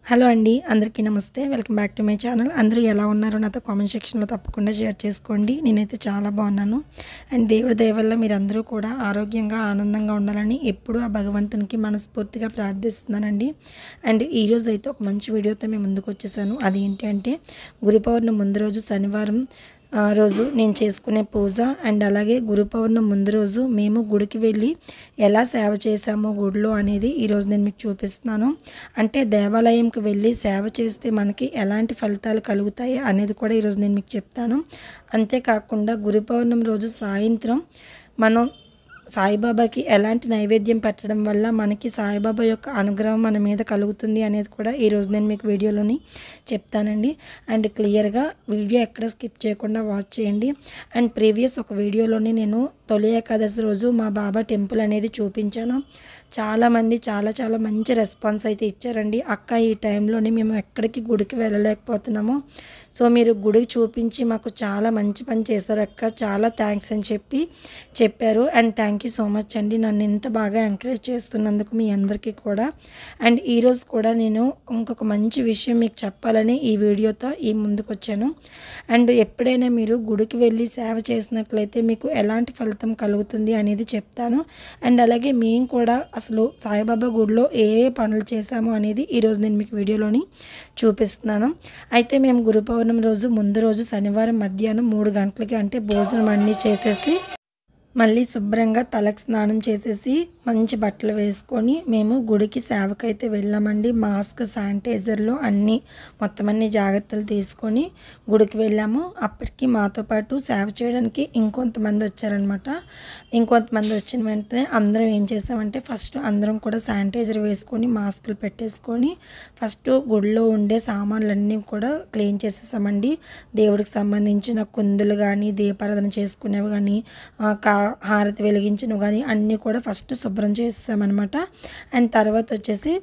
hello అండి అందరికీ నమస్తే welcome back to my channel అందరూ ఎలా ఉన్నారో నాతో కామెంట్ సెక్షన్లో తప్పకుండా షేర్ చేసుకోండి నేనైతే చాలా బాగున్నాను అండ్ దేవుడి దయ వల్ల మీరందరూ కూడా ఆరోగ్యంగా ఆనందంగా ఉండాలని ఎప్పుడూ ఆ భగవంతునికి మనస్ఫూర్తిగా ప్రార్థిస్తున్నానండి అండ్ ఈరోజు అయితే ఒక మంచి వీడియోతో మేము ముందుకు వచ్చేసాను అది ఏంటి అంటే గురు పౌర్ణమి ముందు రోజు శనివారం ఆ రోజు నేను చేసుకునే పూజ అండ్ అలాగే గురు పౌర్ణమి ముందు రోజు మేము గుడికి వెళ్ళి ఎలా సేవ చేశామో గుడిలో అనేది ఈరోజు నేను మీకు చూపిస్తున్నాను అంటే దేవాలయంకి వెళ్ళి సేవ చేస్తే మనకి ఎలాంటి ఫలితాలు కలుగుతాయి అనేది కూడా ఈరోజు నేను మీకు చెప్తాను అంతేకాకుండా గురు పౌర్ణమి రోజు సాయంత్రం మనం సాయిబాబాకి ఎలాంటి నైవేద్యం పెట్టడం వల్ల మనకి సాయిబాబా యొక్క అనుగ్రహం మన మీద కలుగుతుంది అనేది కూడా ఈరోజు నేను మీకు వీడియోలోని చెప్తానండి అండ్ క్లియర్గా వీడియో ఎక్కడ స్కిప్ చేయకుండా వాచ్ చేయండి అండ్ ప్రీవియస్ ఒక వీడియోలోని నేను తొలి ఏకాదశి రోజు మా బాబా టెంపుల్ అనేది చూపించాను చాలామంది చాలా చాలా మంచి రెస్పాన్స్ అయితే ఇచ్చారండి అక్క ఈ టైంలోని మేము ఎక్కడికి గుడికి వెళ్ళలేకపోతున్నాము సో మీరు గుడికి చూపించి మాకు చాలా మంచి పని చేశారు అక్క చాలా థ్యాంక్స్ అని చెప్పి చెప్పారు and thank you so much అండి నన్ను ఇంత బాగా ఎంకరేజ్ చేస్తున్నందుకు మీ అందరికీ కూడా అండ్ ఈరోజు కూడా నేను ఇంకొక మంచి విషయం మీకు చెప్పాలని ఈ వీడియోతో ఈ ముందుకు వచ్చాను అండ్ ఎప్పుడైనా మీరు గుడికి వెళ్ళి సేవ చేసినట్లయితే మీకు ఎలాంటి ఫలితం కలుగుతుంది అనేది చెప్తాను అండ్ అలాగే మేము కూడా అసలు సాయిబాబా గుడిలో ఏ ఏ పనులు చేశాము అనేది ఈరోజు నేను మీకు వీడియోలోని చూపిస్తున్నాను అయితే మేము గురు పౌర్ణమి రోజు ముందు రోజు శనివారం మధ్యాహ్నం మూడు గంటలకి అంటే భోజనం అన్నీ చేసేసి మళ్ళీ శుభ్రంగా తలకు స్నానం చేసేసి మంచి బట్టలు వేసుకొని మేము గుడికి సేవకైతే వెళ్ళామండి మాస్క్ శానిటైజర్లు అన్నీ మొత్తం అన్ని జాగ్రత్తలు తీసుకొని గుడికి వెళ్ళాము అప్పటికి మాతో పాటు సేవ చేయడానికి ఇంకొంతమంది వచ్చారనమాట ఇంకొంతమంది వచ్చిన వెంటనే అందరం ఏం చేసామంటే ఫస్ట్ అందరం కూడా శానిటైజర్ వేసుకొని మాస్కులు పెట్టేసుకొని ఫస్ట్ గుడిలో ఉండే సామాన్లన్నీ కూడా క్లీన్ చేసేసామండి దేవుడికి సంబంధించిన కుందులు కానీ దీపారాధన చేసుకునేవి కానీ కా హారతి వెలిగించినవి కానీ అన్నీ కూడా ఫస్ట్ శుభ్రం చేసేసామన్నమాట అండ్ తర్వాత వచ్చేసి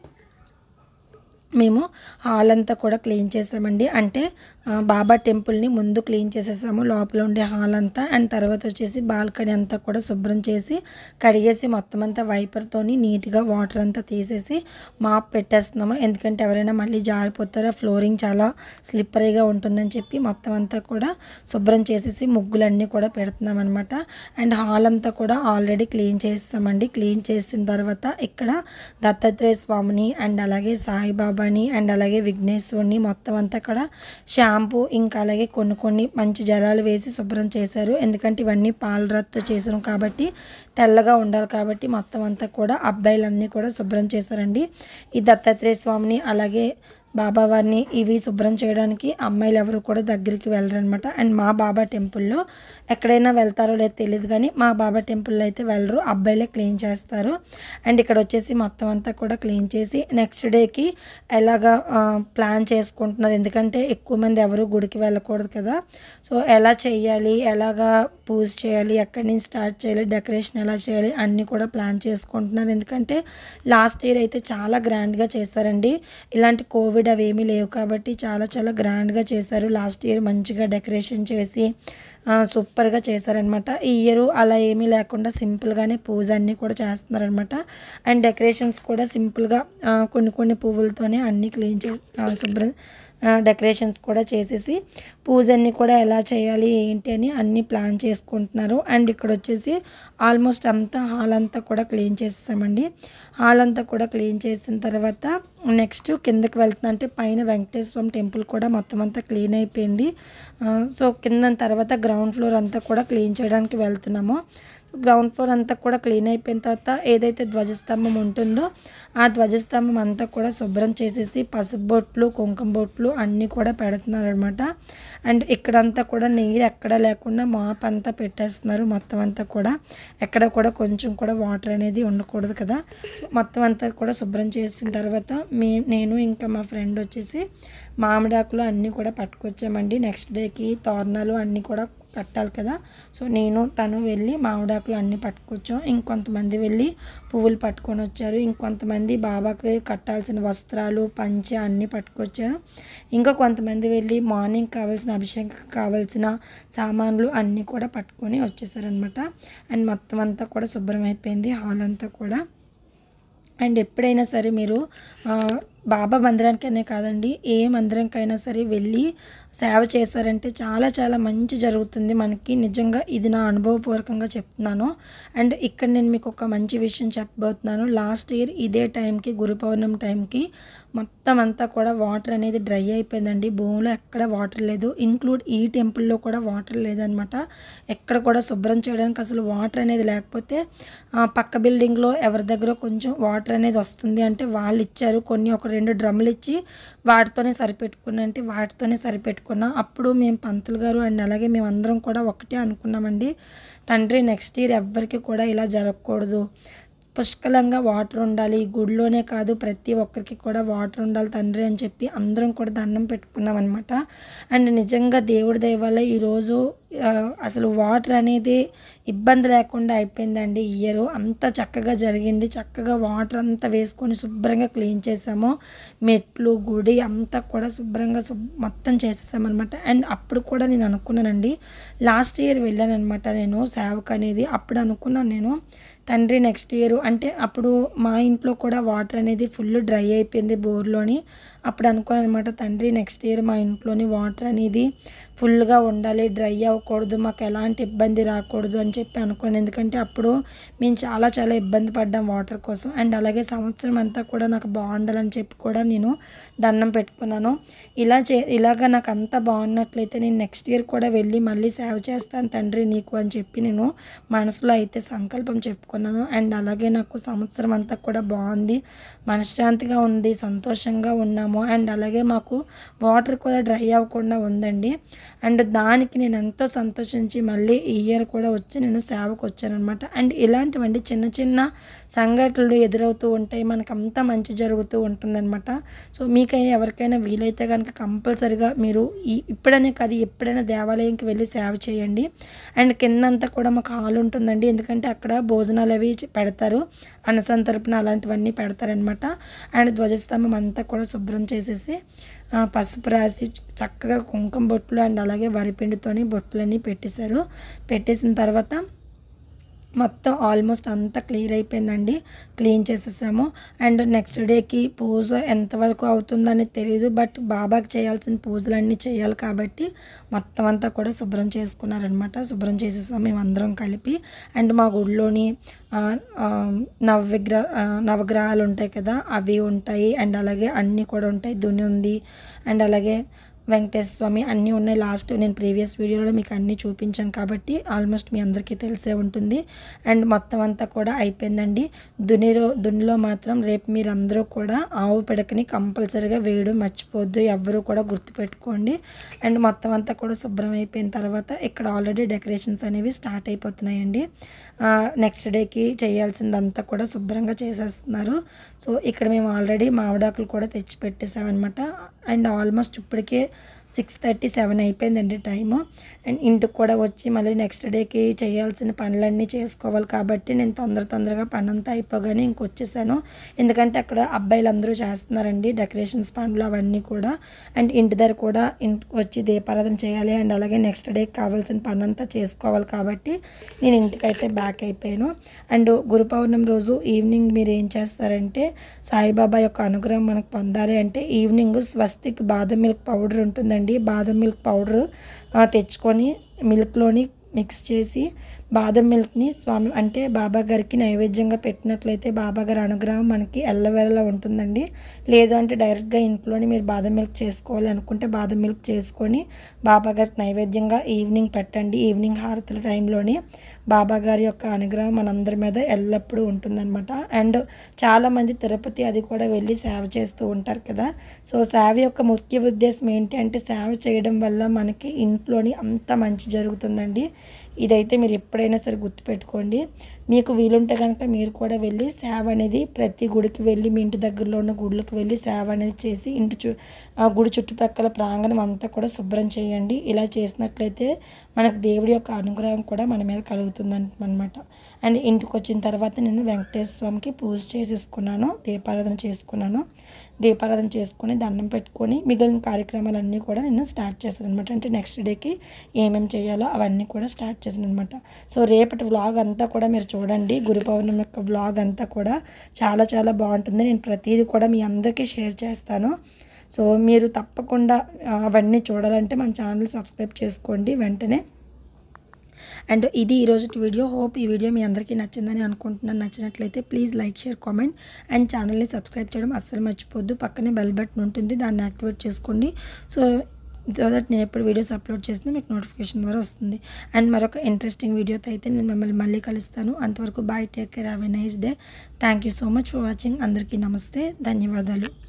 మేము హాల్ అంతా కూడా క్లీన్ చేసామండి అంటే ఆ, బాబా టెంపుల్ని ముందు క్లీన్ చేసేసాము లోపల ఉండే హాల్ అంతా అండ్ తర్వాత వచ్చేసి బాల్కనీ అంతా కూడా శుభ్రం చేసి కడిగేసి మొత్తం అంతా వైపర్తోని నీట్గా వాటర్ అంతా తీసేసి మాప్ పెట్టేస్తున్నాము ఎందుకంటే ఎవరైనా మళ్ళీ జారిపోతారో ఫ్లోరింగ్ చాలా స్లిప్పరీగా ఉంటుందని చెప్పి మొత్తం అంతా కూడా శుభ్రం చేసేసి ముగ్గులన్నీ కూడా పెడుతున్నాం అనమాట అండ్ హాల్ అంతా కూడా ఆల్రెడీ క్లీన్ చేస్తామండి క్లీన్ చేసిన తర్వాత ఇక్కడ దత్తాత్రేయ స్వామిని అండ్ అలాగే సాయిబాబాని అండ్ అలాగే విఘ్నేశ్వరుని మొత్తం అంతా కూడా షాంపూ ఇంకా అలాగే కొన్ని కొన్ని మంచి జలాలు వేసి శుభ్రం చేశారు ఎందుకంటే ఇవన్నీ పాలరాతితో చేసాం కాబట్టి తెల్లగా ఉండాలి కాబట్టి మొత్తం అంతా కూడా అబ్బాయిలన్నీ కూడా శుభ్రం చేశారండి ఈ దత్తాత్రేయ స్వామిని అలాగే బాబా వారిని ఇవి శుభ్రం చేయడానికి అమ్మాయిలు ఎవరు కూడా దగ్గరికి వెళ్ళరనమాట అండ్ మా బాబా టెంపుల్లో ఎక్కడైనా వెళ్తారో లేదో తెలియదు కానీ మా బాబా టెంపుల్లో అయితే వెళ్ళరు అబ్బాయిలే క్లీన్ చేస్తారు అండ్ ఇక్కడ వచ్చేసి మొత్తం అంతా కూడా క్లీన్ చేసి నెక్స్ట్ డేకి ఎలాగా ఆ, ప్లాన్ చేసుకుంటున్నారు ఎందుకంటే ఎక్కువ మంది ఎవరు గుడికి వెళ్ళకూడదు కదా సో ఎలా చేయాలి ఎలాగా పూజ చేయాలి ఎక్కడి నుంచి స్టార్ట్ చేయాలి డెకరేషన్ ఎలా చేయాలి అన్నీ కూడా ప్లాన్ చేసుకుంటున్నారు ఎందుకంటే లాస్ట్ ఇయర్ అయితే చాలా గ్రాండ్గా చేస్తారండి ఇలాంటి కోవిడ్ అవి ఏమీ లేవు కాబట్టి చాలా చాలా గ్రాండ్గా చేశారు లాస్ట్ ఇయర్ మంచిగా డెకరేషన్ చేసి ఆ, సూపర్గా చేశారనమాట ఈ ఇయర్ అలా ఏమీ లేకుండా సింపుల్గానే పూజ అన్నీ కూడా చేస్తున్నారనమాట అండ్ డెకరేషన్స్ కూడా సింపుల్గా ఆ, కొన్ని కొన్ని పువ్వులతోనే అన్నీ క్లీన్ చేసి ఆ, శుభ్రం ఆ, డెకరేషన్స్ కూడా చేసేసి పూజ అన్నీ కూడా ఎలా చేయాలి ఏంటి అని అన్నీ ప్లాన్ చేసుకుంటున్నారు అండ్ ఇక్కడ వచ్చేసి ఆల్మోస్ట్ అంతా హాల్ అంతా కూడా క్లీన్ చేసేసామండి హాల్ అంతా కూడా క్లీన్ చేసిన తర్వాత నెక్స్ట్ కిందకి వెళ్తున్నా అంటే పైన వెంకటేశ్వరం టెంపుల్ కూడా మొత్తం అంతా క్లీన్ అయిపోయింది ఆ, సో కింద తర్వాత గ్రౌండ్ ఫ్లోర్ అంతా కూడా క్లీన్ చేయడానికి వెళ్తున్నాము గ్రౌండ్ ఫ్లోర్ అంతా కూడా క్లీన్ అయిపోయిన తర్వాత ఏదైతే ధ్వజస్తంభం ఉంటుందో ఆ ధ్వజస్తంభం అంతా కూడా శుభ్రం చేసేసి పసుపు బొట్లు కుంకుమ బొట్లు అన్నీ కూడా పెడుతున్నారు అనమాట అండ్ ఇక్కడంతా కూడా నీరు ఎక్కడ లేకుండా మాప్ అంతా పెట్టేస్తున్నారు మొత్తం అంతా కూడా ఎక్కడ కూడా కొంచెం కూడా వాటర్ అనేది ఉండకూడదు కదా సో మొత్తం అంతా కూడా శుభ్రం చేసిన తర్వాత మే నేను ఇంకా మా ఫ్రెండ్ వచ్చేసి మామిడాకులు అన్నీ కూడా పట్టుకొచ్చామండి నెక్స్ట్ డేకి తోరణాలు అన్నీ కూడా కట్టాలి కదా సో నేను తను వెళ్ళి మామిడాకులు అన్నీ పట్టుకొచ్చాం ఇంకొంతమంది వెళ్ళి పువ్వులు పట్టుకొని వచ్చారు ఇంకొంతమంది బాబాకి కట్టాల్సిన వస్త్రాలు పంచె అన్నీ పట్టుకొచ్చారు ఇంకా కొంతమంది వెళ్ళి మార్నింగ్ కావాల్సిన అభిషేకం కావాల్సిన సామాన్లు అన్నీ కూడా పట్టుకొని వచ్చేసారనమాట అండ్ మొత్తం అంతా కూడా శుభ్రం అయిపోయింది హాల్ అంతా కూడా అండ్ ఎప్పుడైనా సరే మీరు ఆ, బాబా మందిరానికనే కాదండి ఏ మందిరంకైనా సరే వెళ్ళి సేవ చేశారంటే చాలా చాలా మంచి జరుగుతుంది మనకి నిజంగా ఇది నా అనుభవపూర్వకంగా చెప్తున్నాను అండ్ ఇక్కడ నేను మీకు ఒక మంచి విషయం చెప్పబోతున్నాను లాస్ట్ ఇయర్ ఇదే టైంకి గురు పౌర్ణమి టైంకి మొత్తం అంతా కూడా వాటర్ అనేది డ్రై అయిపోయిందండి భూమిలో ఎక్కడ వాటర్ లేదు ఇంక్లూడ్ ఈ టెంపుల్లో కూడా వాటర్ లేదనమాట ఎక్కడ కూడా శుభ్రం చేయడానికి అసలు వాటర్ అనేది లేకపోతే ఆ, పక్క బిల్డింగ్లో ఎవరి దగ్గర కొంచెం వాటర్ అనేది వస్తుంది అంటే వాళ్ళు ఇచ్చారు కొన్ని ఒక రెండు డ్రమ్ములు ఇచ్చి వాటితోనే సరిపెట్టుకున్నా అంటే వాటితోనే సరిపెట్టుకున్నా అప్పుడు మేము పంతులు గారు అండ్ అలాగే మేము అందరం కూడా ఒకటే అనుకున్నామండి తండ్రి నెక్స్ట్ ఇయర్ ఎవ్వరికి కూడా ఇలా జరగకూడదు పుష్కలంగా వాటర్ ఉండాలి ఈ గుడిలోనే కాదు ప్రతి ఒక్కరికి కూడా వాటర్ ఉండాలి తండ్రి అని చెప్పి అందరం కూడా దండం పెట్టుకున్నాం అనమాట అండ్ నిజంగా దేవుడి దయ వల్ల ఈరోజు ఆ, అసలు వాటర్ అనేది ఇబ్బంది లేకుండా అయిపోయిందండి ఈ ఇయర్ అంత చక్కగా జరిగింది చక్కగా వాటర్ అంతా వేసుకొని శుభ్రంగా క్లీన్ చేసాము మెట్లు గుడి అంతా కూడా శుభ్రంగా శుభ్ మొత్తం చేసేసామన్నమాట అండ్ అప్పుడు కూడా నేను అనుకున్నానండి లాస్ట్ ఇయర్ వెళ్ళాను అనమాట నేను సేవకు అనేది అప్పుడు అనుకున్నాను నేను తండ్రి నెక్స్ట్ ఇయర్ అంటే అప్పుడు మా ఇంట్లో కూడా వాటర్ అనేది ఫుల్ డ్రై అయిపోయింది బోర్లోని అప్పుడు అనుకున్నాను అనమాట తండ్రి నెక్స్ట్ ఇయర్ మా ఇంట్లోని వాటర్ అనేది ఫుల్గా ఉండాలి డ్రై అవ్వకూడదు మాకు ఎలాంటి ఇబ్బంది రాకూడదు అని చెప్పి అనుకున్నాను ఎందుకంటే అప్పుడు మేము చాలా చాలా ఇబ్బంది పడ్డాం వాటర్ కోసం అండ్ అలాగే సంవత్సరం అంతా కూడా నాకు బాగుండాలని చెప్పి కూడా నేను దండం పెట్టుకున్నాను ఇలా చే ఇలాగ నాకు అంతా బాగున్నట్లయితే నేను నెక్స్ట్ ఇయర్ కూడా వెళ్ళి మళ్ళీ సేవ చేస్తాను తండ్రి నీకు అని చెప్పి నేను మనసులో అయితే సంకల్పం చెప్పుకున్నాను అండ్ అలాగే నాకు సంవత్సరం అంతా కూడా బాగుంది మనశ్శాంతిగా ఉంది సంతోషంగా ఉన్నాము అండ్ అలాగే మాకు వాటర్ కూడా డ్రై అవ్వకుండా ఉందండి అండ్ దానికి నేను ఎంతో సంతోషించి మళ్ళీ ఈ ఇయర్ కూడా వచ్చి నేను సేవకు వచ్చానమాట అండ్ ఇలాంటివండి చిన్న చిన్న సంఘటనలు ఎదురవుతూ ఉంటాయి మనకు అంతా మంచి జరుగుతూ ఉంటుందన్నమాట సో మీకైనా ఎవరికైనా వీలైతే కనుక కంపల్సరిగా మీరు ఈ ఇప్పుడనే కాదు ఎప్పుడైనా దేవాలయంకి వెళ్ళి సేవ చేయండి అండ్ కిందంతా కూడా మాకు హాల్ ఉంటుందండి ఎందుకంటే అక్కడ భోజనాలు అవి చే- పెడతారు అన్నసం తరపున అలాంటివన్నీ పెడతారనమాట అండ్ ధ్వజస్తంభం అంతా కూడా శుభ్రం చేసేసి ఆ, పసుపు రాసి చక్కగా కుంకుమ బొట్లు అండ్ అలాగే వరిపిండితోని బొట్లన్నీ పెట్టేశారు పెట్టేసిన తర్వాత మొత్తం ఆల్మోస్ట్ అంతా క్లియర్ అయిపోయిందండి క్లీన్ చేసేసాము అండ్ నెక్స్ట్ డేకి పూజ ఎంతవరకు అవుతుందని తెలియదు బట్ బాబాకి చేయాల్సిన పూజలన్నీ చేయాలి కాబట్టి మొత్తం అంతా కూడా శుభ్రం చేసుకున్నారనమాట శుభ్రం చేసేసాము మేమందరం కలిపి అండ్ మా గుడిలోని ఆ, ఆ, నవ విగ్రహ ఆ, నవగ్రహాలు ఉంటాయి కదా అవి ఉంటాయి అండ్ అలాగే అన్నీ కూడా ఉంటాయి దుని ఉంది అండ్ అలాగే వెంకటేశ్వర స్వామి అన్నీ ఉన్నాయి లాస్ట్ నేను ప్రీవియస్ వీడియోలో మీకు అన్నీ చూపించాను కాబట్టి ఆల్మోస్ట్ మీ అందరికీ తెలిసే ఉంటుంది అండ్ మొత్తం అంతా కూడా అయిపోయిందండి దునిలో దునిలో మాత్రం రేపు మీరు అందరూ కూడా ఆవు పిడకని కంపల్సరీగా వేయడం మర్చిపోద్దు ఎవ్వరూ కూడా గుర్తుపెట్టుకోండి అండ్ మొత్తం అంతా కూడా శుభ్రం అయిపోయిన తర్వాత ఇక్కడ ఆల్రెడీ డెకరేషన్స్ అనేవి స్టార్ట్ అయిపోతున్నాయండి నెక్స్ట్ డేకి చేయాల్సిందంతా కూడా శుభ్రంగా చేసేస్తున్నారు సో ఇక్కడ మేము ఆల్రెడీ మామిడాకులు కూడా తెచ్చి పెట్టేసామన్నమాట అండ్ ఆల్మోస్ట్ ఇప్పటికే సిక్స్ థర్టీ సెవెన్ అయిపోయిందండి టైము అండ్ ఇంటికి కూడా వచ్చి మళ్ళీ నెక్స్ట్ డేకి చేయాల్సిన పనులన్నీ చేసుకోవాలి కాబట్టి నేను తొందర తొందరగా పని అంతా అయిపోగానే ఇంకొచ్చేసాను ఎందుకంటే అక్కడ అబ్బాయిలు అందరూ చేస్తున్నారండి డెకరేషన్స్ పనులు అవన్నీ కూడా అండ్ ఇంటి దగ్గర కూడా ఇంటికి వచ్చి దీపారాధన చేయాలి అండ్ అలాగే నెక్స్ట్ డేకి కావాల్సిన పని అంతా చేసుకోవాలి కాబట్టి నేను ఇంటికైతే బ్యాక్ అయిపోయాను అండ్ గురు పౌర్ణమి రోజు ఈవినింగ్ మీరు ఏం చేస్తారంటే సాయిబాబా యొక్క అనుగ్రహం మనకు పొందాలి అంటే ఈవినింగ్ స్వస్తిక్ బాదం మిల్క్ పౌడర్ ఉంటుందండి బాదం మిల్క్ పౌడర్ తెచ్చుకొని మిల్క్లోని మిక్స్ చేసి బాదం మిల్క్ని స్వామి అంటే బాబా గారికి నైవేద్యంగా పెట్టినట్లయితే బాబా గారి అనుగ్రహం మనకి ఎల్లవేళలా ఉంటుందండి లేదు అంటే డైరెక్ట్గా ఇంట్లోనే మీరు బాదం మిల్క్ చేసుకోవాలి అనుకుంటే బాదం మిల్క్ చేసుకొని బాబా గారికి నైవేద్యంగా ఈవినింగ్ పెట్టండి ఈవినింగ్ హారతుల టైంలోని బాబా గారి యొక్క అనుగ్రహం మనందరి మీద ఎల్లప్పుడూ ఉంటుందన్నమాట అండ్ చాలామంది తిరుపతి అది కూడా వెళ్ళి సేవ చేస్తూ ఉంటారు కదా సో సేవ యొక్క ముఖ్య ఉద్దేశం ఏంటి అంటే సేవ చేయడం వల్ల మనకి ఇంట్లోని అంత మంచి జరుగుతుందండి ఇదైతే మీరు ఎప్పుడైనా సరే గుర్తుపెట్టుకోండి మీకు వీలుంటే కనుక మీరు కూడా వెళ్ళి సేవ అనేది ప్రతి గుడికి వెళ్ళి మీ ఇంటి దగ్గరలో ఉన్న గుడులకు వెళ్ళి సేవ అనేది చేసి ఇంటి చు ఆ గుడి చుట్టుపక్కల ప్రాంగణం అంతా కూడా శుభ్రం చేయండి ఇలా చేసినట్లయితే మనకు దేవుడి యొక్క అనుగ్రహం కూడా మన మీద కలుగుతుంది అనమాట అండ్ ఇంటికి వచ్చిన తర్వాత నేను వెంకటేశ్వర స్వామికి పూజ చేసేసుకున్నాను దీపారాధన చేసుకున్నాను దీపారాధన చేసుకొని దండం పెట్టుకొని మిగిలిన కార్యక్రమాలన్నీ కూడా నేను స్టార్ట్ చేస్తాను అనమాట అంటే నెక్స్ట్ డేకి ఏమేమి చేయాలో అవన్నీ కూడా స్టార్ట్ చేశాను అనమాట సో రేపటి వ్లాగ్ అంతా కూడా మీరు చూడండి గురు పౌర్ణమి యొక్క బ్లాగ్ అంతా కూడా చాలా చాలా బాగుంటుంది నేను ప్రతిదీ కూడా మీ అందరికీ షేర్ చేస్తాను సో మీరు తప్పకుండా ఆ, అవన్నీ చూడాలంటే మన ఛానల్ సబ్స్క్రైబ్ చేసుకోండి వెంటనే అండ్ ఇది ఈరోజు వీడియో హోప్ ఈ వీడియో మీ అందరికీ నచ్చిందని అనుకుంటున్నాను నచ్చినట్లయితే please like share comment and ఛానల్ని సబ్స్క్రైబ్ చేయడం అస్సలు మర్చిపోద్దు పక్కనే బెల్ బటన్ ఉంటుంది దాన్ని యాక్టివేట్ చేసుకోండి సో సో దట్ నేను ఎప్పుడు వీడియోస్ అప్లోడ్ చేసినా మీకు నోటిఫికేషన్ ద్వారా వస్తుంది అండ్ మరొక ఇంట్రెస్టింగ్ వీడియోతో అయితే నేను మిమ్మల్ని మళ్ళీ కలుస్తాను అంతవరకు bye take care have a nice day thank you so much for watching అందరికీ నమస్తే ధన్యవాదాలు